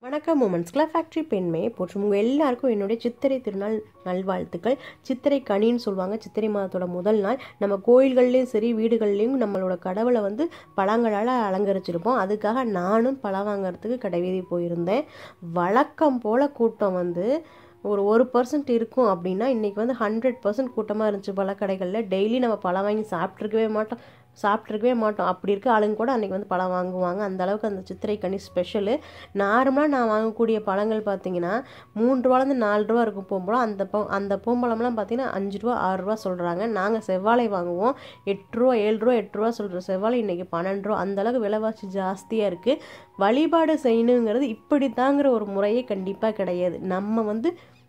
வணக்கம் women's club factory பெண்மையை போற்றும் உங்கள் எல்லாருக்கும் என்னுடைய சித்திரை திருநாள் நல்வாழ்த்துக்கள் சித்திரை கனின்னு சொல்லுவாங்க சித்திரை மாதத்தோட முதல் நாள் நம்ம கோயில்கள்லேயும் சரி வீடுகள்லேயும் நம்மளோட கடவுளை வந்து பழங்களால் அலங்கரிச்சிருப்போம் அதுக்காக நானும் பழம் வாங்குறதுக்கு கடைவீதி போயிருந்தேன் வழக்கம் போல் கூட்டம் வந்து ஒரு ஒரு பர்சன்ட் இருக்கும் அப்படின்னா இன்றைக்கி வந்து ஹண்ட்ரட் பர்சன்ட் கூட்டமாக இருந்துச்சு பழக்கடைகளில் டெய்லி நம்ம பழம் வாங்கி சாப்பிட்ருக்கவே மாட்டோம் சாப்பிட்ருக்கவே மாட்டோம் அப்படி இருக்க ஆளுங்க கூட அன்றைக்கி வந்து பழம் வாங்குவாங்க அந்த அளவுக்கு அந்த சித்திரை கனி ஸ்பெஷலு நார்மலாக நான் வாங்கக்கூடிய பழங்கள் பார்த்தீங்கன்னா மூன்று ரூபாலேருந்து நாலு ரூபா இருக்கும் பூம்பழம் அந்த பழம் அந்த பூம்பழம்லாம் பார்த்தீங்கன்னா அஞ்சு ரூபா ஆறு ரூபா சொல்கிறாங்க நாங்கள் செவ்வாழை வாங்குவோம் எட்டு ரூபா ஏழு ரூபா எட்டு ரூபா சொல்கிற செவ்வாழை இன்றைக்கி பன்னெண்டு ரூபா அந்த அளவுக்கு விலைவாசி ஜாஸ்தியாக இருக்குது வழிபாடு செய்யணுங்கிறது இப்படி தாங்கிற ஒரு முறையே கண்டிப்பாக கிடையாது நம்ம வந்து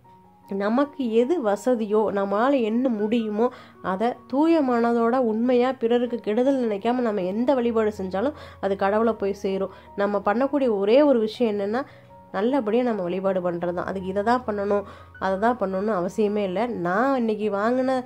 நமக்கு எது வசதியோ நம்மளால் என்ன முடியுமோ அதை தூய மனதோட உண்மையாக பிறருக்கு கெடுதல் நினைக்காம நம்ம எந்த வழிபாடு செஞ்சாலும் அது கடவுளை போய் சேரும் நம்ம பண்ணக்கூடிய ஒரே ஒரு விஷயம் என்னென்னா நல்லபடியாக நம்ம வழிபாடு பண்ணுறது தான் அதுக்கு இதை தான் பண்ணணும் அதை தான் பண்ணணும்னு அவசியமே இல்லை நான் இன்றைக்கி வாங்கின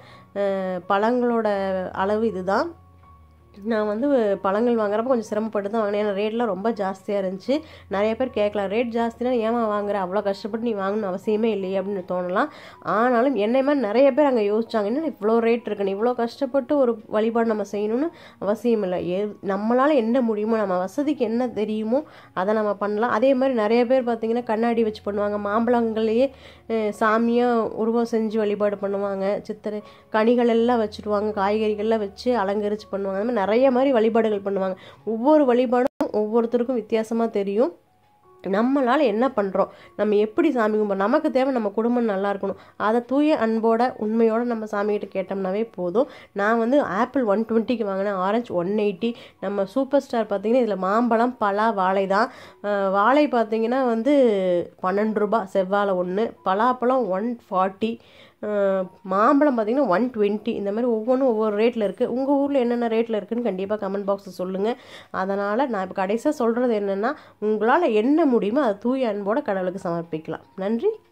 பழங்களோட அளவு இதுதான் நான் வந்து பழங்கள் வாங்குறப்ப கொஞ்சம் சிரமப்பட்டு தான் வாங்கினேன் ஏன்னா ரேட்லாம் ரொம்ப ஜாஸ்தியாக இருந்துச்சு நிறைய பேர் கேட்கலாம் ரேட் ஜாஸ்தினா ஏமா வாங்குற அவ்வளோ கஷ்டப்பட்டு நீ வாங்கணும் அவசியமே இல்லையே அப்படின்னு தோணலாம் ஆனாலும் என்னை மாதிரி நிறைய பேர் அங்கே யோசிச்சாங்க என்ன இவ்வளோ ரேட் இருக்குன்னு இவ்வளோ கஷ்டப்பட்டு ஒரு வழிபாடு நம்ம செய்யணும்னு அவசியம் இல்லை எ நம்மளால் என்ன முடியுமோ நம்ம வசதிக்கு என்ன தெரியுமோ அதை நம்ம பண்ணலாம் அதே மாதிரி நிறைய பேர் பார்த்திங்கன்னா கண்ணாடி வச்சு பண்ணுவாங்க மாம்பழங்கள்லேயே சாமியாக உருவம் செஞ்சு வழிபாடு பண்ணுவாங்க சித்திரை கனிகள் எல்லாம் வச்சுருவாங்க காய்கறிகள்லாம் வச்சு அலங்கரித்து பண்ணுவாங்க அந்த மாதிரி நிறைய மாதிரி வழிபாடுகள் பண்ணுவாங்க ஒவ்வொரு வழிபாடும் ஒவ்வொருத்தருக்கும் வித்தியாசமாக தெரியும் நம்மளால் என்ன பண்ணுறோம் நம்ம எப்படி சாமி கும்பிட்றோம் நமக்கு தேவை நம்ம குடும்பம் நல்லா இருக்கணும் அதை தூய அன்போட உண்மையோட நம்ம சாமிகிட்ட கேட்டோம்னாவே போதும் நான் வந்து ஆப்பிள் ஒன் டுவெண்ட்டிக்கு வாங்கினேன் ஆரஞ்சு ஒன் எயிட்டி நம்ம சூப்பர் ஸ்டார் பார்த்திங்கன்னா இதில் மாம்பழம் பலா வாழை தான் வாழை பார்த்திங்கன்னா வந்து பன்னெண்டு ரூபா செவ்வாழை ஒன்று பலாப்பழம் ஒன் ஃபார்ட்டி மாம்பழம் பார்த்திங்கன்னா ஒன் டுவெண்ட்டி இந்த மாதிரி ஒவ்வொன்றும் ஒவ்வொரு ரேட்டில் இருக்குது உங்கள் ஊரில் என்னென்ன ரேட்டில் இருக்குதுன்னு கண்டிப்பாக கமெண்ட் பாக்ஸில் சொல்லுங்கள் அதனால் நான் இப்போ கடைசியாக சொல்கிறது என்னென்னா உங்களால் என்ன முடியுமோ அதை தூய அன்போட கடவுளுக்கு சமர்ப்பிக்கலாம் நன்றி